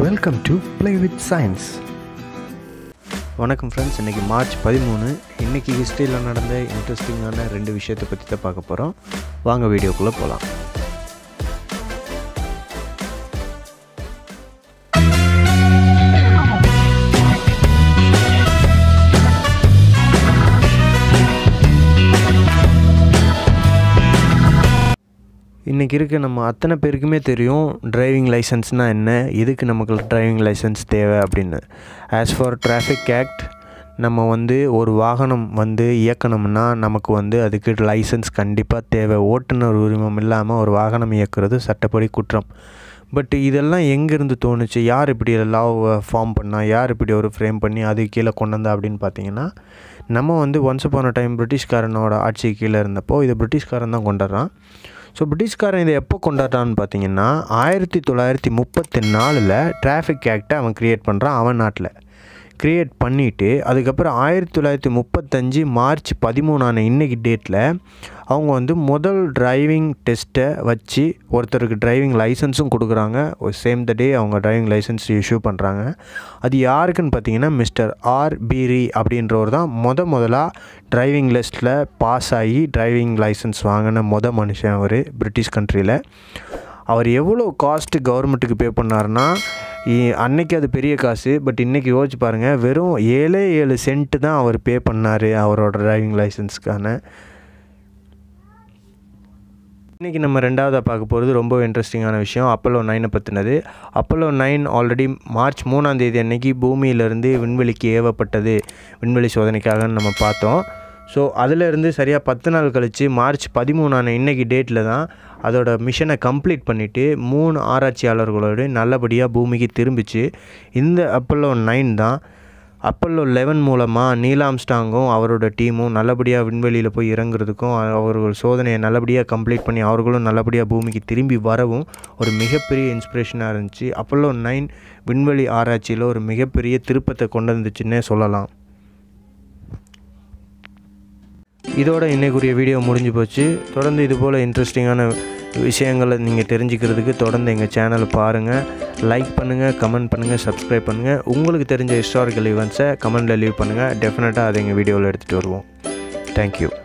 welcome to play with science வணக்கம் friends இன்றைக்கி March பதிமூணு இன்றைக்கி ஹிஸ்ட்ரியில் நடந்த இன்ட்ரெஸ்டிங்கான ரெண்டு விஷயத்தை பற்றி தான் பார்க்க போகிறோம் வாங்க வீடியோக்குள்ளே போகலாம் இன்றைக்கி இருக்க நம்ம அத்தனை பேருக்குமே தெரியும் டிரைவிங் லைசன்ஸ்னால் என்ன எதுக்கு நமக்கு டிரைவிங் லைசன்ஸ் தேவை அப்படின்னு ஆஸ் ஃபார் டிராஃபிக் ஆக்ட் நம்ம வந்து ஒரு வாகனம் வந்து இயக்கணும்னா நமக்கு வந்து அதுக்கு லைசன்ஸ் கண்டிப்பாக தேவை ஓட்டுநர் உரிமம் இல்லாமல் ஒரு வாகனம் இயக்குறது சட்டப்படி குற்றம் பட் இதெல்லாம் எங்கேருந்து தோணுச்சு யார் இப்படி லாவ் ஃபார்ம் பண்ணா யார் இப்படி ஒரு ஃப்ரேம் பண்ணி அது கீழே கொண்டு வந்தா அப்படின்னு பார்த்தீங்கன்னா நம்ம வந்து ஒன்ஸ் போன டைம் பிரிட்டிஷ்காரனோட ஆட்சி கீழே இருந்தப்போ இது பிரிட்டிஷ்காரன் தான் கொண்டாடுறான் ஸோ பிரிட்டிஷ்காரன் இதை எப்போ கொண்டாடுறான்னு பார்த்தீங்கன்னா ஆயிரத்தி தொள்ளாயிரத்தி முப்பத்தி நாலில் டிராஃபிக் ஆக்டை அவன் க்ரியேட் பண்ணுறான் அவன் நாட்டில் க்ரியேட் பண்ணிவிட்டு அதுக்கப்புறம் ஆயிரத்தி தொள்ளாயிரத்தி முப்பத்தஞ்சு மார்ச் பதிமூணான இன்னைக்கு டேட்டில் அவங்க வந்து முதல் டிரைவிங் டெஸ்ட்டை வச்சு ஒருத்தருக்கு டிரைவிங் லைசன்ஸும் கொடுக்குறாங்க ஒரு சேம் த டே அவங்க டிரைவிங் லைசன்ஸ் இஷ்யூ பண்ணுறாங்க அது யாருக்குன்னு பார்த்தீங்கன்னா மிஸ்டர் ஆர் பீரி அப்படின்றவர் தான் முத முதலாக டிரைவிங் லிஸ்ட்டில் பாஸ் ஆகி டிரைவிங் லைசன்ஸ் வாங்கின மொத மனுஷன் அவர் பிரிட்டிஷ் கண்ட்ரியில் அவர் எவ்வளோ காஸ்ட்டு கவர்மெண்ட்டுக்கு பே பண்ணாருன்னா இ- அன்னைக்கு அது பெரிய காசு பட் இன்றைக்கி யோசிச்சு பாருங்கள் வெறும் ஏழே ஏழு சென்ட்டு தான் அவர் பே பண்ணார் அவரோட டிரைவிங் லைசன்ஸ்க்கான இன்றைக்கி நம்ம ரெண்டாவதாக பார்க்க போகிறது ரொம்ப இன்ட்ரெஸ்டிங்கான விஷயம் அப்பல்லோ நைனை பற்றினது அப்பல்லோ நைன் ஆல்ரெடி மார்ச் மூணாம் தேதி அன்னைக்கு பூமியிலிருந்து விண்வெளிக்கு ஏவப்பட்டது விண்வெளி சோதனைக்காகன்னு நம்ம பார்த்தோம் ஸோ அதிலிருந்து சரியாக பத்து நாள் கழித்து மார்ச் பதிமூணான இன்னைக்கு டேட்டில் தான் அதோட மிஷனை கம்ப்ளீட் பண்ணிவிட்டு மூணு ஆராய்ச்சியாளர்களோடு நல்லபடியாக பூமிக்கு திரும்பிச்சு இந்த அப்பல்லோ நைன் தான் அப்பல்லோ லெவன் மூலமாக நீலாம்ஸ்டாங்கும் அவரோட டீமும் நல்லபடியாக விண்வெளியில் போய் இறங்குறதுக்கும் அ- அவர்கள் சோதனையை நல்லபடியாக கம்ப்ளீட் பண்ணி அவர்களும் நல்லபடியாக பூமிக்கு திரும்பி வரவும் ஒரு மிகப்பெரிய இன்ஸ்பிரேஷனாக இருந்துச்சு அப்பல்லோ நைன் விண்வெளி ஆராய்ச்சியில் ஒரு மிகப்பெரிய திருப்பத்தை கொண்டு வந்துச்சுன்னே சொல்லலாம் இதோட இன்னைக்குரிய வீடியோ முடிஞ்சு போச்சு தொடர்ந்து இது போல் இன்ட்ரெஸ்டிங்கான விஷயங்களை நீங்கள் தெரிஞ்சுக்கிறதுக்கு தொடர்ந்து எங்கள் சேனலை பாருங்கள் லைக் பண்ணுங்கள் கமெண்ட் பண்ணுங்கள் சப்ஸ்கிரைப் பண்ணுங்கள் உங்களுக்கு தெரிஞ்ச ஹிஸ்டாரிக்கல் ஈவெண்ட்ஸை கமெண்டில் லீவ் பண்ணுங்கள் டெஃபினட்டாக அதை எங்கள் வீடியோவில் எடுத்துகிட்டு வருவோம் தேங்க்யூ